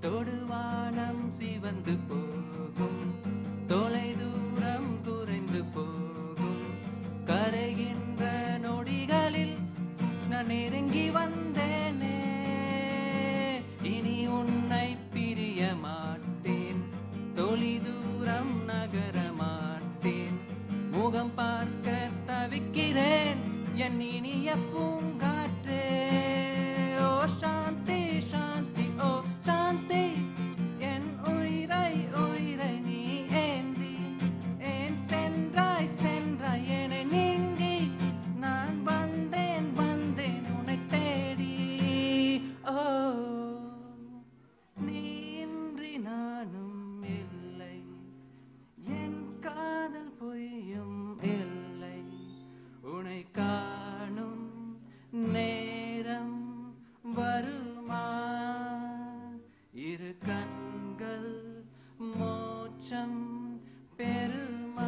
தொடுவானம் சிவந்து போகும் தொலை தூரம் குறைந்து போகும் கரைகின்ற நொடிகளில் நான் நெருங்கி வந்தேனே இனி உன்னை பிரிய மாட்டேன் தொலை தூரம் நகர மாட்டேன் முகம் பார்க்க தவிக்கிறேன் என் இனிய பூங்காற்றே ஓ சாந்தி சாந்தி ஓ சாந்தி என் உயிரை உயிரை நீ ஏந்தி ஏன் சென்றாய் சென்றாய் என்னை நீங்கி நான் வந்தேன் வந்தேன் உன்னை தேடி ஓ நீ இன்றி நானும் இல்லை என் காதல் பொய்யும் இல்லை உன்னை காணும் நேரம் வருமா இரு கண்கள் மோட்சம் பெருமா